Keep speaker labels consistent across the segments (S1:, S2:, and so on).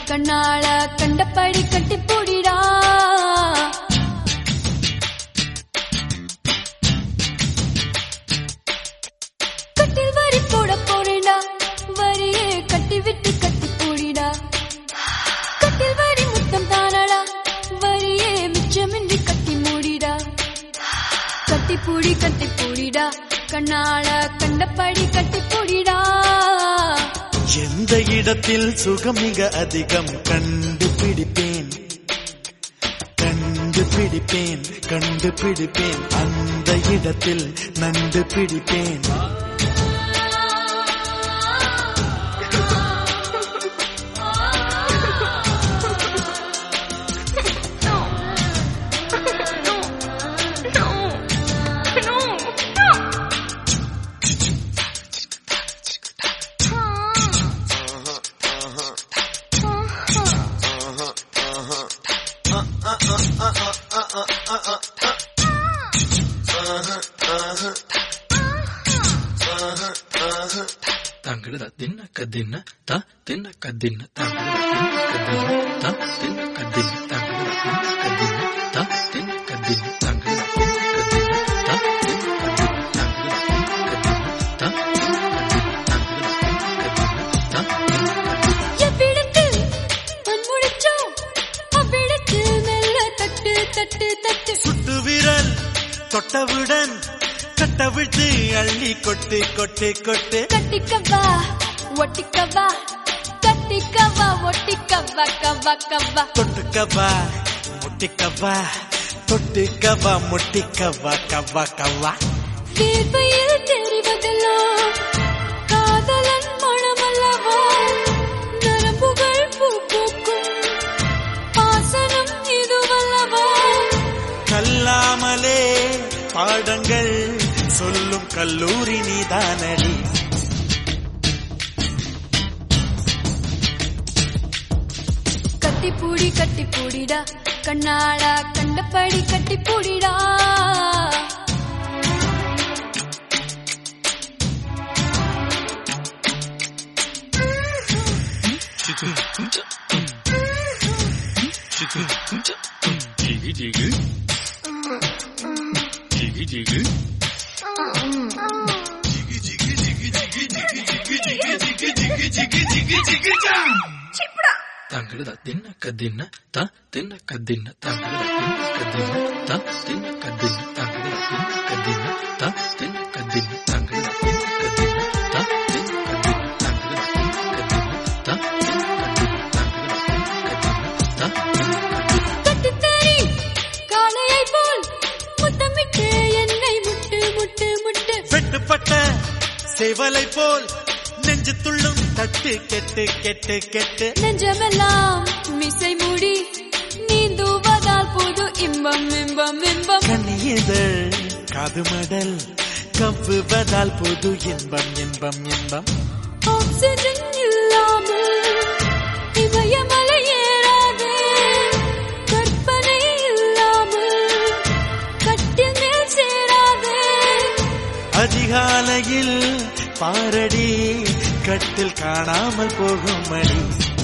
S1: கண்ணால கண்டபடி கட்டி போடிடா கட்டில் வரி போட போறேடா வரியே கட்டி விட்டு கட்டி போடிடா கட்டில் வரி முத்தம் தானடா வரியே மிச்சமின்றி கட்டி மூடிடா கட்டி பூடி கட்டி பூடிடா கண்ணால கண்டபடி கட்டி பூடிடா
S2: எந்த இடத்தில் சுகம் மிக அதிகம் கண்டுபிடிப்பேன் கண்டுபிடிப்பேன் கண்டுபிடிப்பேன் அந்த இடத்தில் நண்டு பிடிப்பேன்
S3: தங்கட தின்ன கதின்ன த தின்ன கதின்ன தங்கட தின்ன கதின்ன த தின்ன கதின்ன தங்கட தின்ன கதின்ன த தின்ன கதின்ன தங்கட தின்ன கதின்ன த தின்ன கதின்ன தங்கட தின்ன கதின்ன த தின்ன கதின்ன தங்கட தின்ன கதின்ன த தின்ன கதின்ன
S1: எவ்விடத்தில் மண்முடிச்சோ அவ்விடத்தில் மெல்ல தட்டு தட்டு தட்டு
S2: சுட்டு விரல் தொட்டவுடன் கட்டவிட்டு அள்ளி கொட்டு கொட்டு கொட்டு
S1: கட்டிக்கவா ஒட்டிக்கவா கட்டிக்கவா ஒட்டிக்கவா கவா கவா
S2: தொட்டுக்கவா முட்டிக்கவா தொட்டுக்கவா முட்டிக்கவா கவா கவா
S1: வேர்வையில் தெரிவதெல்லாம் காதலன் மனமல்லவா நரம்புகள் பூ பூக்கும் பாசனம் இதுவல்லவா
S2: கல்லாமலே பாடங்கள் சொல்லும் கல்லூரி நீதானடி
S1: கட்டிப்பூடி கட்டிப்பூடிடா கண்ணாளா கண்டபடி கட்டிப்பூடிடா
S3: ஜிகு ஜிகு ஜிகு ஜிகு தங்கட தின்ன கதின்ன த தின்ன கதின்ன தங்கட தின்ன கதின்ன த தின்ன கதின்ன தங்கட தின்ன கதின்ன த தின்ன கதின்ன தங்கட தின்ன கதின்ன த தின்ன கதின்ன தங்கட தின்ன கதின்ன த தின்ன கதின்ன தங்கட தின்ன கதின்ன த தின்ன கதின்ன
S1: கட்டுத்தறி காளையை போல் முத்தமிட்டு என்னை முட்டு முட்டு முட்டு
S2: வெட்டுப்பட்ட சேவலை போல் நெஞ்சு துள்ளும் தட்டு கெட்டு கெட்டு கெட்டு
S1: நெஞ்சமெல்லாம் மிசை மூடி நீந்துவதால் புது இன்பம் இன்பம் இன்பம்
S2: கண்ணியதழ் காதுமடல் கவ்வுவதால் புது இன்பம் இன்பம் இன்பம்
S1: ஆக்சிஜன் இல்லாமல் இமயமலை ஏறாது கற்பனை இல்லாமல் கட்டில் மேல் சேராது
S2: அதிகாலையில் பாரடி கட்டில் காணாமல் போகும் மணி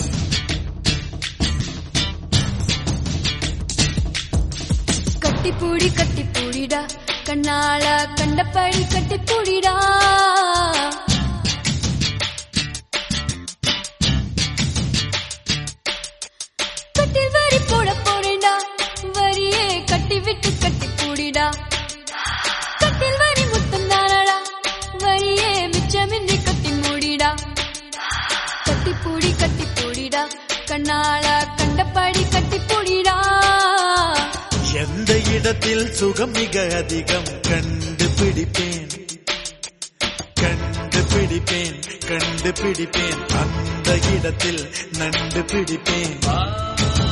S1: கட்டிப்பூடி கட்டிப்பூடிடா கண்ணால கண்டபடி கட்டிப்பூடிடா கட்டில் வரி போட போறேன்டா வரியே கட்டி விட்டு கட்டி பூடிடா கட்டில் வரி முத்தம் தானடா வரியே மிச்சமின்றி கட்டி மூடிடா கட்டி பூடி கட்டி பூடிடா கண்ணால கண்டபடி கட்டி பூடிடா
S2: எந்த இடத்தில் சுகம் மிக அதிகம் கண்டுபிடிப்பேன் கண்டுபிடிப்பேன் கண்டுபிடிப்பேன் அந்த இடத்தில் நண்டு பிடிப்பேன்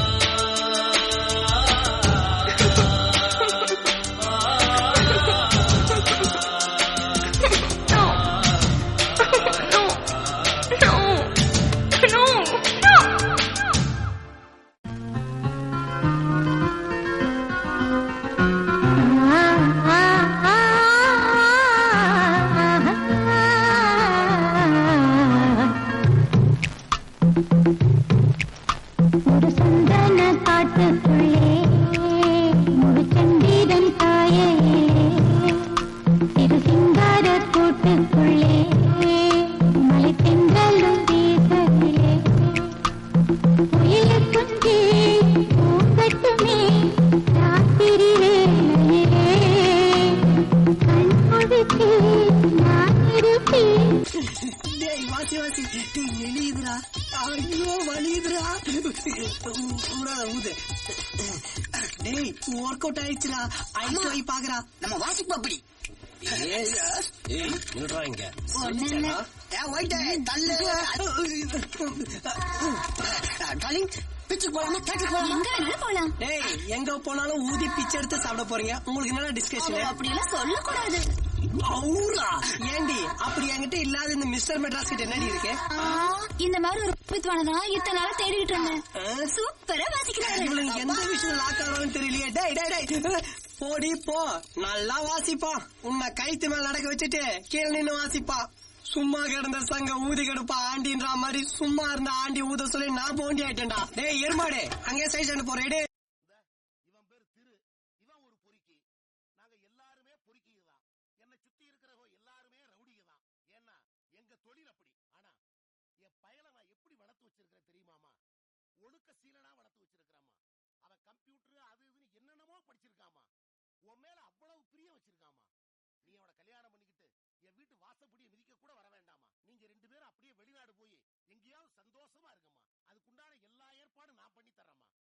S4: வாசி வாசி டேய் நெளியுதுடா ஐயோ வலியுதுடா ஊடாத ஊது டேய் ஒர்க் அவுட் ஆயிடுச்சுடா ஐஸ் வாங்கி பாக்குறா
S5: நம்ம வாசிப்பு அப்படி
S4: ஏய் நில்றா இங்க
S1: ஒண்ணு இல்ல.
S5: ஏன் ஒயிட்ட தள்ளு டாலிங் பிச்சுக்கு போலாமா தேட்டருக்கு போலாமா
S1: எங்க வேணாலும் போலாம்
S4: டேய் எங்க போனாலும் ஊதி பிச்சை எடுத்து சாப்பிட போறீங்க உங்களுக்கு என்னடா டிஸ்கஷன்
S1: அப்படியெல்லாம் சொல்லக்கூடாது
S4: அவுரா ஏண்டி அப்படி என்கிட்ட இல்லாத இந்த மிஸ்டர் மெட்ராஸ் கிட்ட என்னடி இருக்கு
S1: ஆ, இந்த மாதிரி ஒரு வித்வானதான் இத்தனை நாளா தேடிட்டு இருந்தேன்
S4: ஆ?
S1: சூப்பரா வாசிக்கிறாரு
S4: இவளுக்கு எந்த விஷயம் லாக் ஆகணும்னு தெரியலையே டேய் டேய் டேய் போடி போ நல்லா வாசிப்பா உன்னை கைத்து மேல நடக்க வச்சுட்டு கீழே நின்னு வாசிப்பா சும்மா கிடந்த சங்க ஊதி கெடுப்பா ஆண்டின்ற மாதிரி சும்மா இருந்த ஆண்டி ஊத சொல்லி நான் போண்டி ஆயிட்டேன்டா டேய் எருமாடு அங்கே சைடு போறேன் டேய்
S6: இவன் பேர் திரு இவன் ஒரு பொறுக்கி நாங்க எல்லாருமே பொறுக்கிங்க தான் என்னை சுத்தி இருக்கிறவங்க எல்லாருமே ரவுடிங்க தான் ஏன்னா எங்க தொழில் அப்படி ஆனா என் பயலை நான் எப்படி வளர்த்து வச்சிருக்கிறேன் தெரியுமாமா ஒழுக்க சீலனா வளர்த்து வச்சிருக்கிறாமா அவன் கம்ப்யூட்டர் அது இதுன்னு என்னென்னமோ படிச்சிருக்காமா உன் மேல அவ்வளவு பிரியம் வச்சிருக்காமா நீ அவனை கல்யாணம் பண்ணிக்கிட்டு என் வீட்டு வாசப்படியை மிதிக்க கூட வர வேண்டாமா நீங்க ரெண்டு பேரும் அப்படியே வெளிநாடு போய் எங்கேயாவது சந்தோஷமா இருக்கமா அதுக்குண்டான எல்லா ஏற்பாடும் நான் பண்ணி தர்றேம்மா